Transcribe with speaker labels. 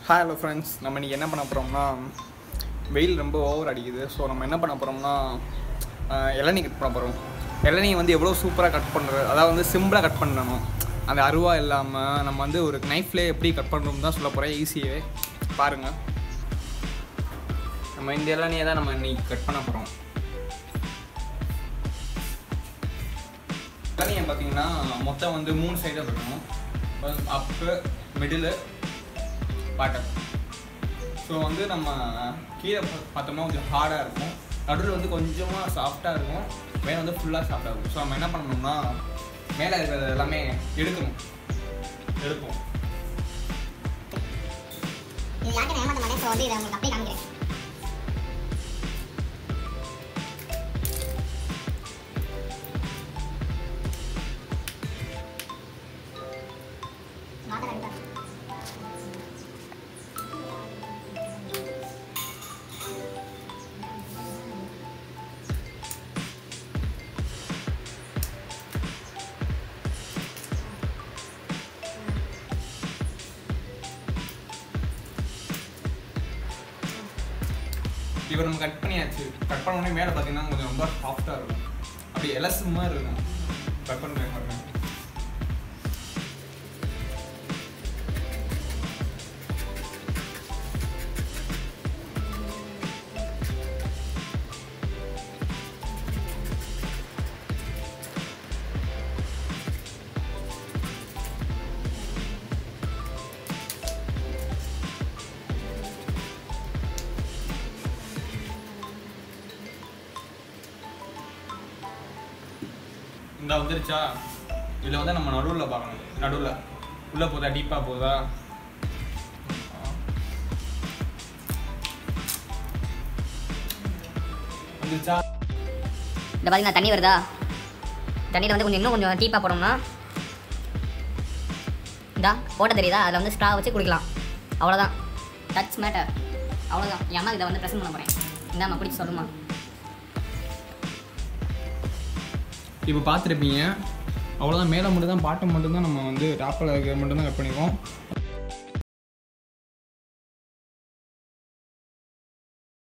Speaker 1: hi hello friends நம்ம இன்றைக்கி என்ன பண்ண போகிறோம்னா வெயில் ரொம்ப ஓவர் அடிக்குது ஸோ நம்ம என்ன பண்ண போகிறோம்னா இளநீ கட் பண்ண போகிறோம் இளநீ வந்து எவ்வளோ சூப்பராக கட் பண்ணுறது அதாவது வந்து சிம்பிளாக கட் பண்ணணும் அந்த அருவா இல்லாமல் நம்ம வந்து ஒரு நைஃப்லேயே எப்படி கட் பண்ணுறோம் தான் சொல்ல போகிறேன் ஈஸியே பாருங்கள் நம்ம இந்த இளநியை தான் நம்ம இன்னைக்கு கட் பண்ண போகிறோம் இளநியை பார்த்தீங்கன்னா மொத்தம் வந்து மூணு சைடாக இருக்கணும் அப்பு மிடில் பாட்டம் ஸோ வந்து நம்ம கீழே பா- பார்த்தோம்னா கொஞ்சம் ஹார்டாக இருக்கும் நடுவில் வந்து கொஞ்சமாக சாஃப்டாக இருக்கும் மேலே வந்து ஃபுல்லாக சாஃப்டாக இருக்கும் ஸோ நம்ம என்ன பண்ணணும்னா மேலே இருக்கிறது எல்லாமே எடுக்கணும் எடுப்போம்
Speaker 2: இது யாருக்கும் ஏமாத்த மாட்டேன் ஸோ வந்து இதை உங்களுக்கு அப்படியே காமிக்கிறேன் வாட்டர் அடிப்பா
Speaker 1: இப்போ நம்ம கட் பண்ணியாச்சு கட் பண்ண உடனே மேலே பார்த்தீங்கன்னா கொஞ்சம் ரொம்ப சாஃப்டாக இருக்கும் அப்படி எலசு மாதிரி இருக்கும் கட் பண்ண பாருங்க இந்த வந்துருச்சா இதில் வந்து நம்ம நடுவில் பார்க்கணும் நடுவில் உள்ளே போதா டீப்பாக போதா வந்துருச்சா
Speaker 2: இந்த பார்த்தீங்கன்னா தண்ணி வருதா தண்ணியில் வந்து கொஞ்சம் இன்னும் கொஞ்சம் டீப்பாக போடணும்னா இந்தா போட்ட தெரியுதா அதில் வந்து ஸ்ட்ரா வச்சு குடிக்கலாம் அவ்வளோதான் டச் மேட்டர் அவ்வளோதான் என் அம்மா இதை வந்து ப்ரெசென்ட் பண்ண போகிறேன் இந்தாம்மா பிடிச்சி சொல்லுமா
Speaker 1: இப்போ பார்த்துருப்பீங்க அவ்வளோதான் மேலே மட்டும் தான் பாட்டம் மட்டும் தான் நம்ம வந்து டாப்பில் இருக்கிற மட்டும் தான் கட் பண்ணிருக்கோம்